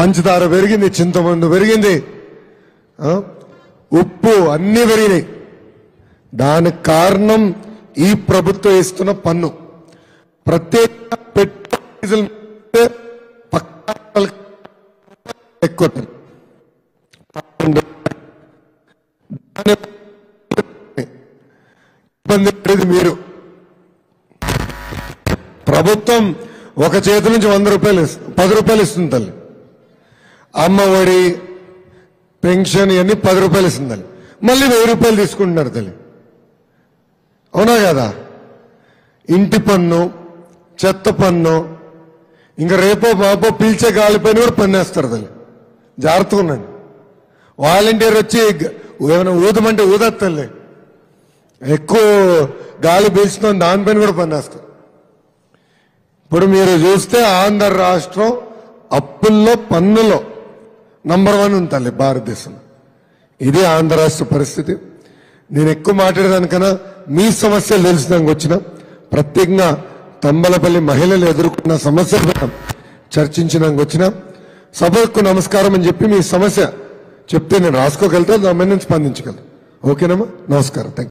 పంచదార పెరిగింది చింతమందు పెరిగింది ఆ? ఉప్పు అన్ని పెరిగినాయి దానికి కారణం ఈ ప్రభుత్వం ఇస్తున్న పన్ను ప్రత్యేక పెట్రోల్ డీజిల్ మీద పక్కా ఎక్కువ దాని ఇబ్బంది పడేది మీరు ప్రభుత్వం ఒక చేతి నుంచి వంద రూపాయలు ఇస్తు- పది రూపాయలు ఇస్తుంది తల్లి అమ్మ ఒడి పెన్షన్ ఇవన్నీ పది రూపాయలు ఇస్తుంది తల్లి మళ్ళీ వెయ్యి రూపాయలు తీసుకుంటున్నారు తల్లి అవునా కదా ఇంటి పన్ను చెత్త పన్ను ఇంకా రేపో బాపో పీల్చే గాలిపైన కూడా పన్నేస్తారు తల్లి జాగ్రత్తగా ఉండండి వాలంటీర్ వచ్చి గ- ఏమైనా ఊదమంటే ఊదత్తలే ఎక్కువ గాలి పీల్చుతాం దానిపైన కూడా పన్నేస్తారు ఇప్పుడు మీరు చూస్తే ఆంధ్ర రాష్ట్రం అప్పుల్లో పన్నులో నంబర్ వన్ ఉంది తల్లి భారతదేశం ఇది ఆంధ్ర రాష్ట్ర పరిస్థితి నేను ఎక్కువ మాట్లాడేదానికన్నా మీ సమస్యలు తెలిసినాక వచ్చిన ప్రత్యేకంగా తంబలపల్లి మహిళలు ఎదుర్కొన్న సమస్యల పైన చర్చించడానికి వచ్చిన సభకు నమస్కారం అని చెప్పి మీ సమస్య చెప్తే నేను రాసుకోగలుగుతా దాని మీద నేను స్పందించగలను ఓకేనమ్మా నమస్కారం థ్యాంక్